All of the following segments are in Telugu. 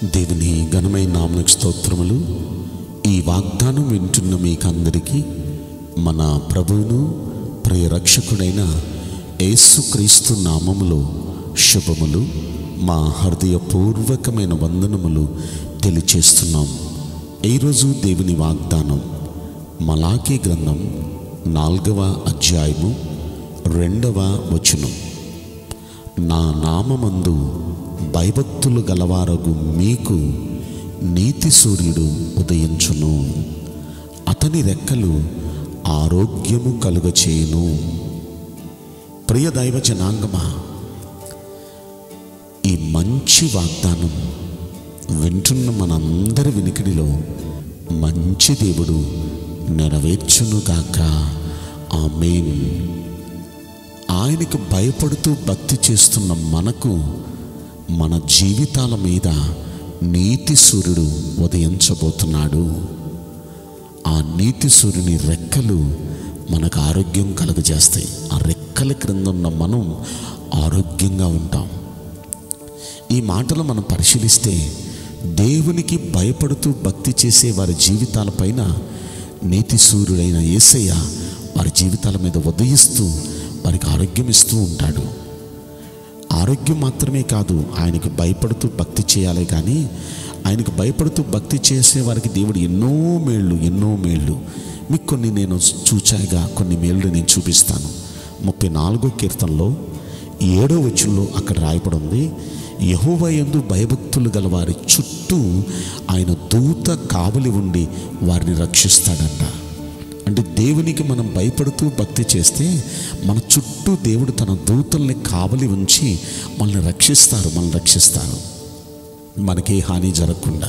దేవుని ఘనమైన నామకు స్తోత్రములు ఈ వాగ్దానం వింటున్న మీకందరికీ మన ప్రభువును ప్రియరక్షకుడైన యేసుక్రీస్తు నామములో శుభములు మా హృదయపూర్వకమైన వందనములు తెలియచేస్తున్నాం ఈరోజు దేవుని వాగ్దానం మలాకీ గ్రంథం నాలుగవ అధ్యాయము రెండవ వచనం నా నామమందు భయభక్తులు గలవారగు మీకు నీతి సూర్యుడు ఉదయించును అతని రెక్కలు ఆరోగ్యము కలుగచేయును ప్రియ దైవ జనాంగమా ఈ మంచి వాగ్దానం వింటున్న మనందరి వినికిడిలో మంచి దేవుడు నెరవేర్చునుగాక ఆమెన్ ఆయనకు భయపడుతూ భక్తి చేస్తున్న మనకు మన జీవితాల మీద నీతి సూర్యుడు ఉదయించబోతున్నాడు ఆ నీతి సూర్యుని రెక్కలు మనకు ఆరోగ్యం కలుగజేస్తాయి ఆ రెక్కల క్రింద ఉన్న మనం ఆరోగ్యంగా ఉంటాం ఈ మాటలు మనం పరిశీలిస్తే దేవునికి భయపడుతూ భక్తి చేసే వారి జీవితాలపైన నీతి సూర్యుడైన యేసయ్య వారి జీవితాల మీద ఉదయిస్తూ వారికి ఆరోగ్యం ఇస్తూ ఉంటాడు ఆరోగ్యం మాత్రమే కాదు ఆయనకి భయపడుతూ భక్తి చేయాలి కానీ ఆయనకు భయపడుతూ భక్తి చేసే వారికి దేవుడు ఎన్నో మేళ్ళు ఎన్నో మేళ్ళు మీకు కొన్ని నేను చూచాయిగా కొన్ని మేళ్ళు నేను చూపిస్తాను ముప్పై నాలుగో కీర్తనలో ఏడో వచనంలో అక్కడ రాయబడి ఉంది యహోవ యందు భయభక్తులు గల వారి చుట్టూ ఆయన దూత కావలి ఉండి వారిని రక్షిస్తాడంట అంటే దేవునికి మనం భయపడుతూ భక్తి చేస్తే మన చుట్టూ దేవుడు తన దూతల్ని కావలి ఉంచి మనల్ని రక్షిస్తారు మనల్ని రక్షిస్తారు మనకి హాని జరగకుండా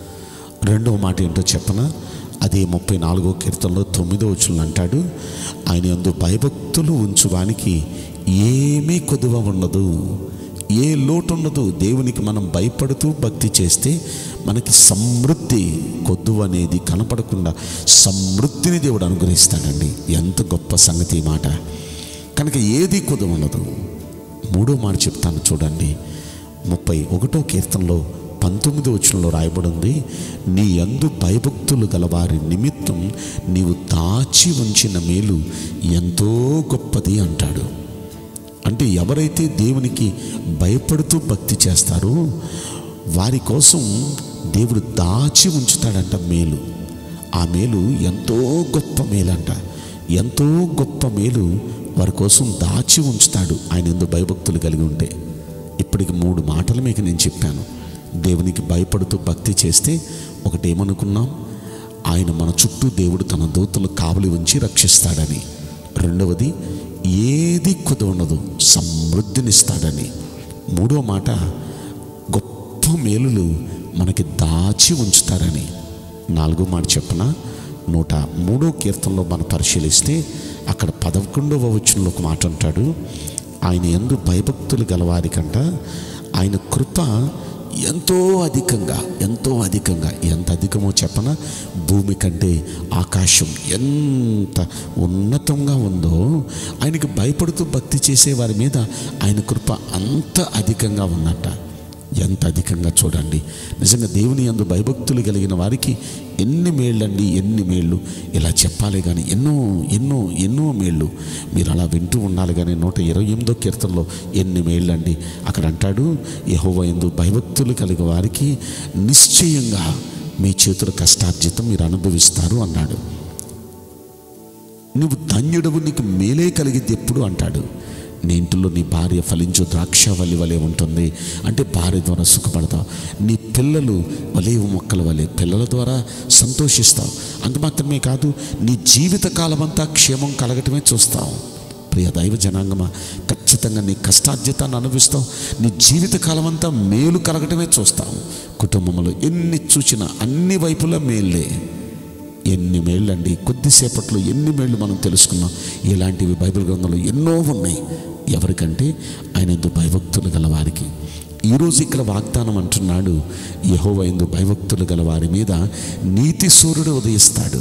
రెండవ మాట ఏంటో చెప్పనా అదే ముప్పై నాలుగో కీర్తనలో తొమ్మిదో వచ్చులు అంటాడు ఆయన యందు భయభక్తులు ఉంచువానికి ఏమీ కొదువ ఉండదు ఏ లోటు ఉండదు దేవునికి మనం భయపడుతూ భక్తి చేస్తే మనకి సమృద్ధి కొద్దు అనేది కనపడకుండా సమృద్ధిని దేవుడు అనుగ్రహిస్తాడండి ఎంత గొప్ప సంగతి ఈ మాట కనుక ఏది కొద్దు ఉండదు మూడో మాట చెప్తాను చూడండి ముప్పై ఒకటో కీర్తనలో పంతొమ్మిది వచనంలో రాయబడి ఉంది నీ అందు భయభక్తులు గల వారి నిమిత్తం నీవు దాచి ఉంచిన మేలు ఎంతో గొప్పది అంటాడు అంటే ఎవరైతే దేవునికి భయపడుతూ భక్తి చేస్తారో వారి కోసం దేవుడు దాచి ఉంచుతాడంట మేలు ఆ మేలు ఎంతో గొప్ప మేలంట ఎంతో గొప్ప మేలు వారి కోసం దాచి ఉంచుతాడు ఆయన ఎందు భయభక్తులు కలిగి ఉంటే ఇప్పటికి మూడు మాటలు మీకు నేను చెప్పాను దేవునికి భయపడుతూ భక్తి చేస్తే ఒకటి ఏమనుకున్నాం ఆయన మన చుట్టూ దేవుడు తన దూతలు కావలి ఉంచి రక్షిస్తాడని రెండవది ఏది కుదవనదు సమృద్ధినిస్తాడని మూడో మాట గొప్ప మేలులు మనకి దాచి ఉంచుతారని నాలుగో మాట చెప్పన నూట మూడో కీర్తనలో మనం పరిశీలిస్తే అక్కడ పదకొండవ వచనంలో ఒక మాట అంటాడు ఆయన ఎందు భయభక్తులు గలవారికంట ఆయన కృప ఎంతో అధికంగా ఎంతో అధికంగా ఎంత అధికమో చెప్పన భూమి కంటే ఆకాశం ఎంత ఉన్నతంగా ఉందో ఆయనకి భయపడుతూ భక్తి చేసే వారి మీద ఆయన కృప అంత అధికంగా ఉన్నట్ట ఎంత అధికంగా చూడండి నిజంగా దేవుని అందు భయభక్తులు కలిగిన వారికి ఎన్ని మేళ్ళండి ఎన్ని మేళ్ళు ఇలా చెప్పాలి కానీ ఎన్నో ఎన్నో ఎన్నో మేళ్ళు మీరు అలా వింటూ ఉండాలి కానీ నూట ఇరవై ఎనిమిదో కీర్తనలో ఎన్ని మేళ్ళండి అక్కడ అంటాడు యహోవ ఎందు భయభక్తులు కలిగిన వారికి నిశ్చయంగా మీ చేతుల కష్టార్జితం మీరు అనుభవిస్తారు అన్నాడు నువ్వు ధన్యుడవు నీకు మేలే కలిగిద్ది ఎప్పుడు అంటాడు నీ ఇంటిలో నీ భార్య ఫలించు ద్రాక్షవల్లి వలె ఉంటుంది అంటే భార్య ద్వారా సుఖపడతావు నీ పిల్లలు వలేవు మొక్కల వలె పిల్లల ద్వారా సంతోషిస్తావు అంత మాత్రమే కాదు నీ జీవిత కాలం అంతా క్షేమం కలగటమే చూస్తావు ప్రియ దైవ జనాంగమా ఖచ్చితంగా నీ కష్టార్జితాన్ని అనుభవిస్తావు నీ జీవిత కాలం అంతా మేలు కలగటమే చూస్తావు కుటుంబంలో ఎన్ని చూసినా అన్ని వైపులా మేల్లే ఎన్ని మేళ్ళండి కొద్దిసేపట్లో ఎన్ని మేళ్ళు మనం తెలుసుకున్నాం ఇలాంటివి బైబిల్ గ్రంథంలో ఎన్నో ఉన్నాయి ఎవరికంటే ఆయన ఎందు భయభక్తులు గల వారికి ఈరోజు ఇక్కడ వాగ్దానం అంటున్నాడు యహోవ ఎందు భయభక్తులు గల వారి మీద నీతి సూర్యుడు ఉదయిస్తాడు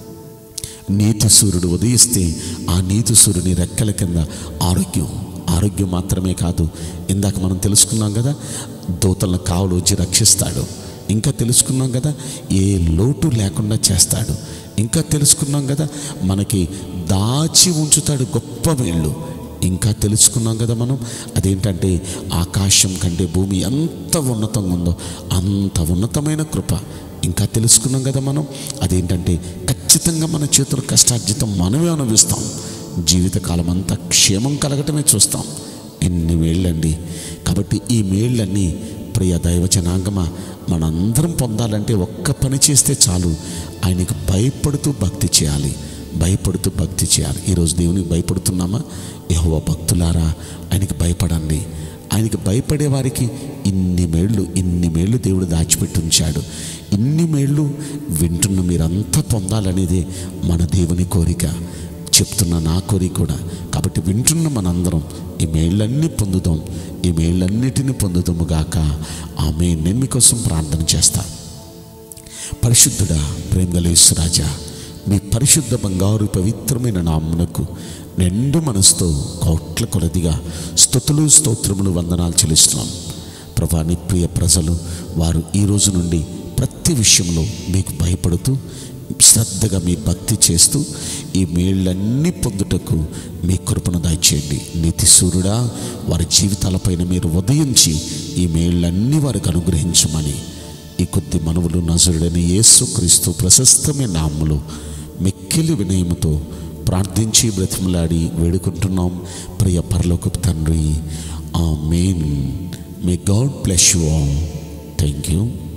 నీతి సూర్యుడు ఉదయిస్తే ఆ నీతి సూర్యుని రెక్కల కింద ఆరోగ్యం ఆరోగ్యం మాత్రమే కాదు ఇందాక మనం తెలుసుకున్నాం కదా దూతలను కావలు వచ్చి రక్షిస్తాడు ఇంకా తెలుసుకున్నాం కదా ఏ లోటు లేకుండా చేస్తాడు ఇంకా తెలుసుకున్నాం కదా మనకి దాచి ఉంచుతాడు గొప్ప మేళ్ళు ఇంకా తెలుసుకున్నాం కదా మనం అదేంటంటే ఆకాశం కంటే భూమి ఎంత ఉన్నతంగా ఉందో అంత ఉన్నతమైన కృప ఇంకా తెలుసుకున్నాం కదా మనం అదేంటంటే ఖచ్చితంగా మన చేతుల కష్టార్జితం మనమే అనుభవిస్తాం జీవితకాలం అంతా క్షేమం కలగటమే చూస్తాం ఎన్ని మేళ్ళండి కాబట్టి ఈ మేళ్ళన్నీ ప్రియ దైవ జనాంగమా మనందరం పొందాలంటే ఒక్క పని చేస్తే చాలు ఆయనకు భయపడుతూ భక్తి చేయాలి భయపడుతూ భక్తి చేయాలి ఈరోజు దేవునికి భయపడుతున్నామా యహోవ భక్తులారా ఆయనకి భయపడండి ఆయనకి భయపడే వారికి ఇన్ని మేళ్ళు ఇన్ని మేళ్ళు దేవుడు దాచిపెట్టి ఉంచాడు ఇన్ని మేళ్ళు వింటున్న మీరంతా పొందాలనేదే మన దేవుని కోరిక చెప్తున్న నా కోరిక కూడా కాబట్టి వింటున్న మనందరం ఈ మేళ్ళన్నీ పొందుదాం ఈ మేళ్ళన్నిటిని పొందుదాము గాక ఆమె నేను మీకోసం ప్రార్థన చేస్తా పరిశుద్ధుడా ప్రేమగలేసు రాజా మీ పరిశుద్ధ బంగారు పవిత్రమైన నామునకు నిండు మనసుతో కోట్ల కొలదిగా స్థుతులు స్తోత్రములు వందనాలు చెల్లిస్తున్నాం ప్రభా నీ ప్రియ ప్రజలు వారు ఈ రోజు నుండి ప్రతి విషయంలో మీకు భయపడుతూ శ్రద్ధగా మీ భక్తి చేస్తూ ఈ మేళ్ళన్నీ పొందుటకు మీ కృపను దయచేయండి నీతి సూర్యుడా వారి జీవితాలపైన మీరు ఉదయించి ఈ మేళ్ళన్నీ వారికి అనుగ్రహించమని ఈ కొద్ది మనవులు నజరుడైన యేసుక్రీస్తు ప్రశస్తమైన నామములు మిక్కిలి వినయముతో ప్రార్థించి బ్రతిమలాడి వేడుకుంటున్నాం ప్రియ పరలోకపు తండ్రి amen may God bless you all thank you